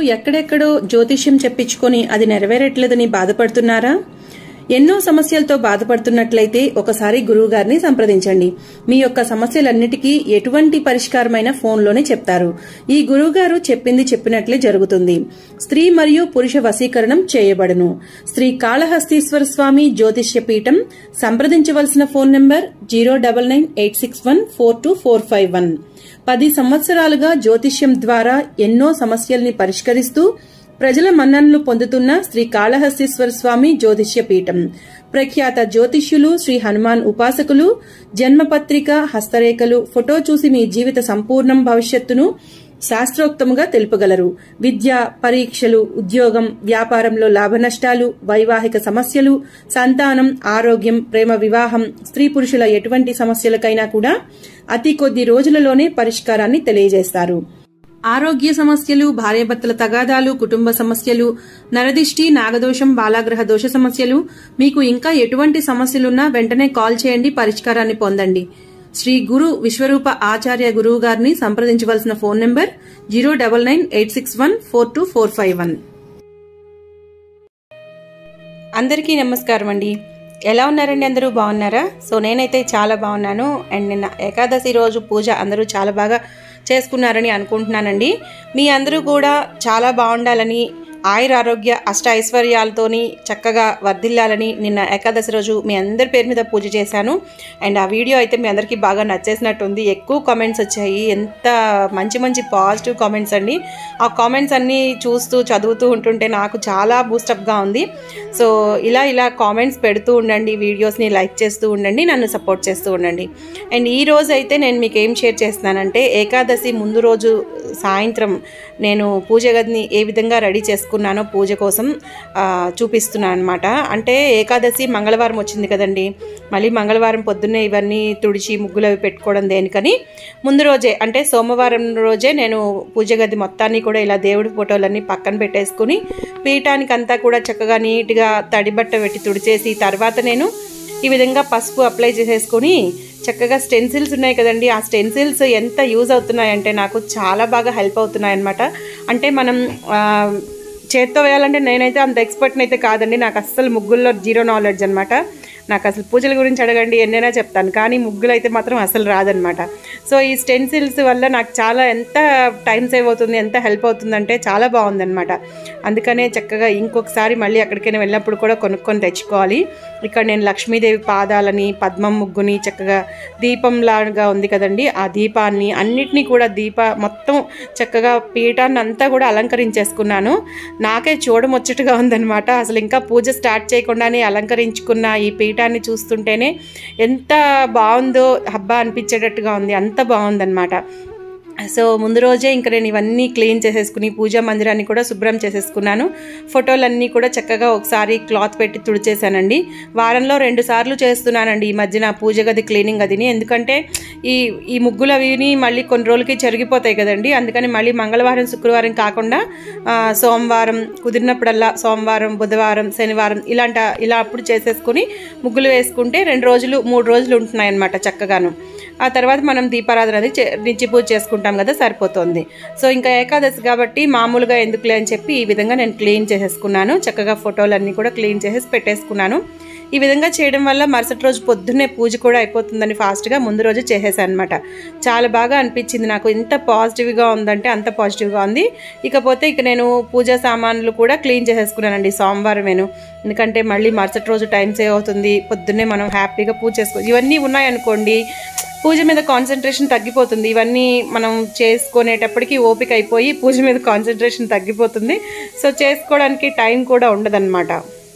ఎక్కడెక్కడో జ్యోతిష్యం చెప్పించుకొని అది నెరవేరట్లేదని బాధపడుతున్నారా ఎన్నో సమస్యలతో బాధపడుతున్నట్లయితే ఒకసారి గురువు గారిని సంప్రదించండి మీ యొక్క సమస్యలన్నిటికీ ఎటువంటి పరిష్కారమైన ఫోన్లోనే చెప్తారు ఈ గురువు గారు చెప్పింది చెప్పినట్లే జరుగుతుంది స్త్రీ మరియు పురుష వశీకరణం చేయబడును శ్రీ కాళహస్తీశ్వర స్వామి జ్యోతిష్య పీఠం సంప్రదించవలసిన phone number zero double nine eight six one four two four five one పది సంవత్సరాలుగా జ్యోతిష్యం ద్వారా ఎన్నో సమస్యల్ని పరిష్కరిస్తూ ప్రజల మన్ననలు పొందుతున్న శ్రీ కాళహస్తీశ్వర స్వామి జ్యోతిష్య పీఠం ప్రఖ్యాత జ్యోతిష్యులు శ్రీ హనుమాన్ ఉపాసకులు జన్మపత్రిక హస్తరేఖలు ఫోటో చూసి మీ జీవిత సంపూర్ణం భవిష్యత్తును శాస్త్రోక్తముగా తెలుపగలరు విద్య పరీక్షలు ఉద్యోగం వ్యాపారంలో లాభనష్టాలు వైవాహిక సమస్యలు సంతానం ఆరోగ్యం ప్రేమ వివాహం స్త్రీ పురుషుల ఎటువంటి సమస్యలకైనా కూడా అతి కొద్ది రోజులలోనే పరిష్కారాన్ని తెలియజేస్తారు ఆరోగ్య సమస్యలు భార్యాభర్తల తగాదాలు కుటుంబ సమస్యలు నరదిష్టి నాగదోషం బాలాగ్రహ దోష సమస్యలు మీకు ఇంకా ఎటువంటి సమస్యలున్నా వెంటనే కాల్ చేయండి పరిష్కారాన్ని పొందండి శ్రీ గురు విశ్వరూప ఆచార్య గురువు గారిని సంప్రదించవలసిన phone number zero double nine eight six one four two four five one అందరికీ నమస్కారం అండి ఎలా ఉన్నారండి అందరూ బాగున్నారా సో నేనైతే చాలా బాగున్నాను అండ్ నిన్న ఏకాదశి రోజు పూజ అందరూ చాలా బాగా చేసుకున్నారని అనుకుంటున్నానండి మీ అందరూ కూడా చాలా బాగుండాలని ఆయుర ఆరోగ్య అష్ట ఐశ్వర్యాలతోని చక్కగా వర్ధిల్లాలని నిన్న ఏకాదశి రోజు మీ అందరి పేరు మీద పూజ చేశాను అండ్ ఆ వీడియో అయితే మీ అందరికీ బాగా నచ్చేసినట్టుంది ఎక్కువ కామెంట్స్ వచ్చాయి ఎంత మంచి మంచి పాజిటివ్ కామెంట్స్ అండి ఆ కామెంట్స్ అన్నీ చూస్తూ చదువుతూ ఉంటుంటే నాకు చాలా బూస్టప్గా ఉంది సో ఇలా ఇలా కామెంట్స్ పెడుతూ ఉండండి వీడియోస్ని లైక్ చేస్తూ ఉండండి నన్ను సపోర్ట్ చేస్తూ ఉండండి అండ్ ఈ రోజు అయితే నేను మీకు ఏం షేర్ చేస్తున్నానంటే ఏకాదశి ముందు రోజు సాయంత్రం నేను పూజ గదిని ఏ విధంగా రెడీ చేసుకున్నానో పూజ కోసం ఆ, చూపిస్తున్నాను అనమాట అంటే ఏకాదశి మంగళవారం వచ్చింది కదండి మళ్ళీ మంగళవారం పొద్దున్నే ఇవన్నీ తుడిచి ముగ్గులు అవి పెట్టుకోవడం దేనికని ముందు రోజే అంటే సోమవారం రోజే నేను పూజ గది మొత్తాన్ని కూడా ఇలా దేవుడి ఫోటోలన్నీ పక్కన పెట్టేసుకుని పీఠానికి అంతా కూడా చక్కగా నీట్గా తడిబట్ట పెట్టి తుడిచేసి తర్వాత నేను ఈ విధంగా పసుపు అప్లై చేసేసుకొని చక్కగా స్టెన్సిల్స్ ఉన్నాయి కదండి ఆ స్టెన్సిల్స్ ఎంత యూజ్ అవుతున్నాయంటే నాకు చాలా బాగా హెల్ప్ అవుతున్నాయి అనమాట అంటే మనం ఆ, చేత్తో వేయాలంటే నేనైతే అంత ఎక్స్పర్ట్ని అయితే కాదండి నాకు అస్సలు ముగ్గుల్లో జీరో నాలెడ్జ్ అనమాట నాకు అసలు పూజల గురించి అడగండి ఎన్నైనా చెప్తాను కానీ ముగ్గులు అయితే మాత్రం అసలు రాదనమాట సో ఈ స్టెన్సిల్స్ వల్ల నాకు చాలా ఎంత టైం సేవ్ అవుతుంది ఎంత హెల్ప్ అవుతుందంటే చాలా బాగుందన్నమాట అందుకనే చక్కగా ఇంకొకసారి మళ్ళీ ఎక్కడికైనా వెళ్ళినప్పుడు కూడా కొనుక్కొని తెచ్చుకోవాలి ఇక్కడ నేను లక్ష్మీదేవి పాదాలని పద్మం ముగ్గుని చక్కగా దీపంలాగా ఉంది కదండి ఆ దీపాన్ని అన్నిటినీ కూడా దీప మొత్తం చక్కగా పీఠాన్ని అంతా కూడా అలంకరించేసుకున్నాను నాకే చూడముచ్చటగా ఉందన్నమాట అసలు ఇంకా పూజ స్టార్ట్ చేయకుండానే అలంకరించుకున్న ఈ పీఠాన్ని చూస్తుంటేనే ఎంత బాగుందో హబ్బా అనిపించేటట్టుగా ఉంది అంత బాగుందన్నమాట సో ముందు రోజే ఇంకా నేను ఇవన్నీ క్లీన్ చేసేసుకుని పూజా మందిరాన్ని కూడా శుభ్రం చేసేసుకున్నాను ఫోటోలన్నీ కూడా చక్కగా ఒకసారి క్లాత్ పెట్టి తుడిచేశానండి వారంలో రెండు సార్లు చేస్తున్నానండి ఈ మధ్యన పూజ గది క్లీనింగ్ అదిని ఎందుకంటే ఈ ఈ ముగ్గులు అవిని మళ్ళీ కొన్ని రోజులకి చెరిగిపోతాయి కదండి అందుకని మళ్ళీ మంగళవారం శుక్రవారం కాకుండా ఆ, సోమవారం కుదిరినప్పుడల్లా సోమవారం బుధవారం శనివారం ఇలాంట ఇలా అప్పుడు చేసేసుకుని ముగ్గులు వేసుకుంటే రెండు రోజులు మూడు రోజులు ఉంటున్నాయి అన్నమాట చక్కగాను ఆ తర్వాత మనం దీపారాధన అది చే- నిత్య పూజ చేసుకుంటాం కదా సరిపోతుంది సో ఇంకా ఏకాదశి కాబట్టి మామూలుగా ఎందుకులే అని చెప్పి ఈ విధంగా నేను క్లీన్ చేసేసుకున్నాను చక్కగా ఫోటోలన్నీ కూడా క్లీన్ చేసేసి పెట్టేసుకున్నాను ఈ విధంగా చేయడం వల్ల మరుసటి రోజు పొద్దున్నే పూజ కూడా అయిపోతుందని ఫాస్ట్గా ముందు రోజు చేసేసాను అనమాట చాలా బాగా అనిపించింది నాకు ఎంత పాజిటివ్గా ఉందంటే అంత పాజిటివ్గా ఉంది ఇకపోతే ఇక నేను పూజా సామాన్లు కూడా క్లీన్ చేసేసుకున్నానండి సోమవారమేను ఎందుకంటే మళ్ళీ మరుసటి రోజు టైం సేవ్ అవుతుంది పొద్దున్నే మనం హ్యాపీగా పూజ చేసుకో ఇవన్నీ ఉన్నాయనుకోండి పూజ మీద కాన్సన్ట్రేషన్ తగ్గిపోతుంది ఇవన్నీ మనం చేసుకునేటప్పటికి ఓపిక అయిపోయి పూజ మీద కాన్సన్ట్రేషన్ తగ్గిపోతుంది సో చేసుకోవడానికి టైం కూడా ఉండదన్నమాట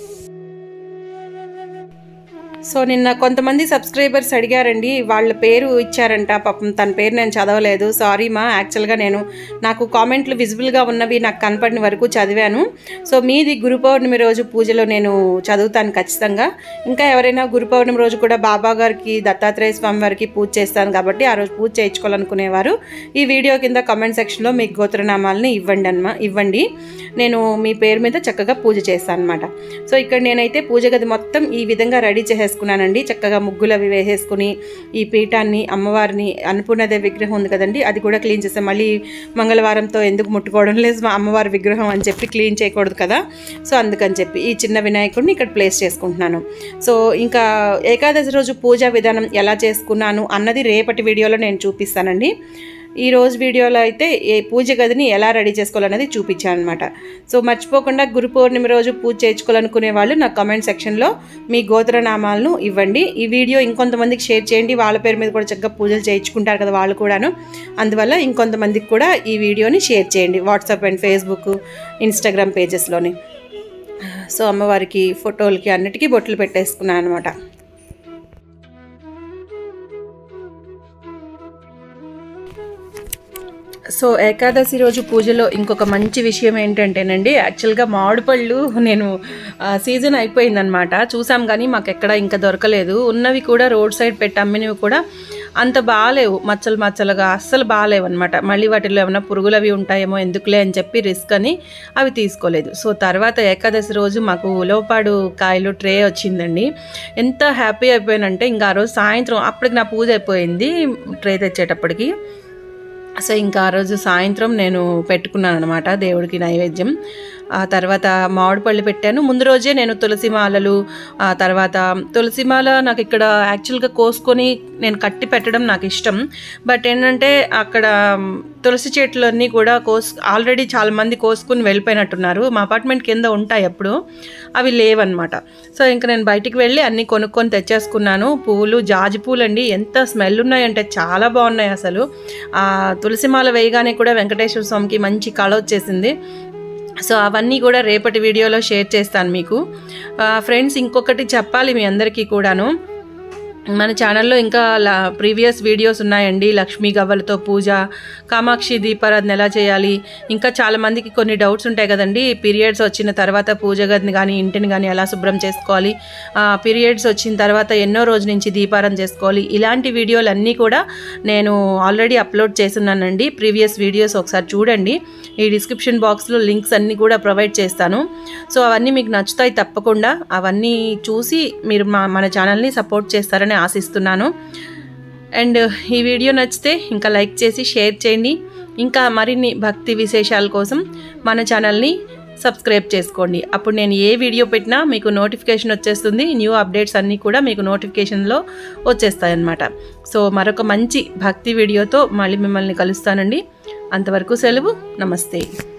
సో నిన్న కొంతమంది సబ్స్క్రైబర్స్ అడిగారండి వాళ్ళ పేరు ఇచ్చారంట పాపం తన పేరు నేను చదవలేదు సారీ మా యాక్చువల్గా నేను నాకు కామెంట్లు విజిబుల్గా ఉన్నవి నాకు కనపడిన వరకు చదివాను సో మీది గురు పౌర్ణమి రోజు పూజలో నేను చదువుతాను ఖచ్చితంగా ఇంకా ఎవరైనా గురు పౌర్ణమి రోజు కూడా బాబా గారికి దత్తాత్రేయ స్వామి వారికి పూజ చేస్తాను కాబట్టి ఆ రోజు పూజ చేయించుకోవాలనుకునేవారు ఈ వీడియో కింద కామెంట్ సెక్షన్లో మీ గోత్రనామాలని ఇవ్వండి అన్నమా ఇవ్వండి నేను మీ పేరు మీద చక్కగా పూజ చేస్తాను అనమాట సో ఇక్కడ నేనైతే పూజ గది మొత్తం ఈ విధంగా రెడీ చేసేసుకున్నాను పెట్టేసుకున్నానండి చక్కగా ముగ్గులు అవి వేసేసుకుని ఈ పీఠాన్ని అమ్మవారిని అన్నపూర్ణదేవి విగ్రహం ఉంది కదండి అది కూడా క్లీన్ చేసాం మళ్ళీ మంగళవారంతో ఎందుకు ముట్టుకోవడం లేదు మా అమ్మవారి విగ్రహం అని చెప్పి క్లీన్ చేయకూడదు కదా సో అందుకని చెప్పి ఈ చిన్న వినాయకుడిని ఇక్కడ ప్లేస్ చేసుకుంటున్నాను సో ఇంకా ఏకాదశి రోజు పూజా విధానం ఎలా చేసుకున్నాను అన్నది రేపటి వీడియోలో నేను చూపిస్తానండి ఈ రోజు వీడియోలో అయితే ఏ పూజ గదిని ఎలా రెడీ చేసుకోవాలనేది చూపించాను అనమాట సో మర్చిపోకుండా గురు పౌర్ణమి రోజు పూజ చేయించుకోవాలనుకునే వాళ్ళు నా కామెంట్ సెక్షన్లో మీ గోత్రనామాలను ఇవ్వండి ఈ వీడియో ఇంకొంతమందికి షేర్ చేయండి వాళ్ళ పేరు మీద కూడా చక్కగా పూజలు చేయించుకుంటారు కదా వాళ్ళు కూడాను అందువల్ల ఇంకొంతమందికి కూడా ఈ వీడియోని షేర్ చేయండి వాట్సాప్ అండ్ ఫేస్బుక్ ఇన్స్టాగ్రామ్ పేజెస్లోని సో అమ్మవారికి ఫోటోలకి అన్నిటికీ బొట్లు పెట్టేసుకున్నాను అనమాట సో ఏకాదశి రోజు పూజలో ఇంకొక మంచి విషయం ఏంటంటేనండి యాక్చువల్గా మామిడి పళ్ళు నేను ఆ, సీజన్ అయిపోయిందనమాట చూసాం కానీ మాకు ఎక్కడ ఇంకా దొరకలేదు ఉన్నవి కూడా రోడ్ సైడ్ పెట్టి అమ్మినవి కూడా అంత బాగాలేవు మచ్చలు మచ్చలుగా అస్సలు బాగాలేవు అనమాట మళ్ళీ వాటిలో ఏమైనా పురుగులు అవి ఉంటాయేమో ఎందుకులే అని చెప్పి రిస్క్ అని అవి తీసుకోలేదు సో తర్వాత ఏకాదశి రోజు మాకు ఉలవపాడు కాయలు ట్రే వచ్చిందండి ఎంత హ్యాపీ అయిపోయానంటే ఇంకా ఆ రోజు సాయంత్రం అప్పటికి నా పూజ అయిపోయింది ట్రే తెచ్చేటప్పటికి సో ఇంకా ఆ రోజు సాయంత్రం నేను పెట్టుకున్నాను అనమాట దేవుడికి నైవేద్యం ఆ తర్వాత మామిడి పళ్ళు పెట్టాను ముందు రోజే నేను తులసి మాలలు ఆ తర్వాత తులసి మాల నాకు ఇక్కడ యాక్చువల్గా కోసుకొని నేను కట్టి పెట్టడం నాకు ఇష్టం బట్ ఏంటంటే అక్కడ మ్, తులసి చెట్లన్నీ కూడా కోస్ ఆల్రెడీ చాలా మంది కోసుకుని వెళ్ళిపోయినట్టున్నారు మా అపార్ట్మెంట్ కింద ఉంటాయి అప్పుడు అవి లేవన్నమాట సో ఇంకా నేను బయటికి వెళ్ళి అన్నీ కొనుక్కొని తెచ్చేసుకున్నాను పువ్వులు జాజి పూలు అండి ఎంత స్మెల్ ఉన్నాయంటే చాలా బాగున్నాయి అసలు ఆ తులసి మాల వేయగానే కూడా వెంకటేశ్వర స్వామికి మంచి కళ వచ్చేసింది సో అవన్నీ కూడా రేపటి వీడియోలో షేర్ చేస్తాను మీకు ఫ్రెండ్స్ ఇంకొకటి చెప్పాలి మీ అందరికీ కూడాను మన ఛానల్లో ఇంకా ప్రీవియస్ వీడియోస్ ఉన్నాయండి లక్ష్మీ గవ్వలతో పూజ కామాక్షి దీపారాధన ఎలా చేయాలి ఇంకా చాలా మందికి కొన్ని డౌట్స్ ఉంటాయి కదండి పీరియడ్స్ వచ్చిన తర్వాత పూజ గదిని కానీ ఇంటిని కానీ ఎలా శుభ్రం చేసుకోవాలి పీరియడ్స్ వచ్చిన తర్వాత ఎన్నో రోజు నుంచి దీపారాధన చేసుకోవాలి ఇలాంటి వీడియోలు అన్నీ కూడా నేను ఆల్రెడీ అప్లోడ్ చేస్తున్నానండి ప్రీవియస్ వీడియోస్ ఒకసారి చూడండి ఈ డిస్క్రిప్షన్ బాక్స్లో లింక్స్ అన్నీ కూడా ప్రొవైడ్ చేస్తాను సో అవన్నీ మీకు నచ్చుతాయి తప్పకుండా అవన్నీ చూసి మీరు మా మన ఛానల్ని సపోర్ట్ చేస్తారని ఆశిస్తున్నాను అండ్ ఈ వీడియో నచ్చితే ఇంకా లైక్ చేసి షేర్ చేయండి ఇంకా మరిన్ని భక్తి విశేషాల కోసం మన ఛానల్ని సబ్స్క్రైబ్ చేసుకోండి అప్పుడు నేను ఏ వీడియో పెట్టినా మీకు నోటిఫికేషన్ వచ్చేస్తుంది న్యూ అప్డేట్స్ అన్నీ కూడా మీకు నోటిఫికేషన్లో వచ్చేస్తాయన్నమాట సో మరొక మంచి భక్తి వీడియోతో మళ్ళీ మిమ్మల్ని కలుస్తానండి అంతవరకు సెలవు నమస్తే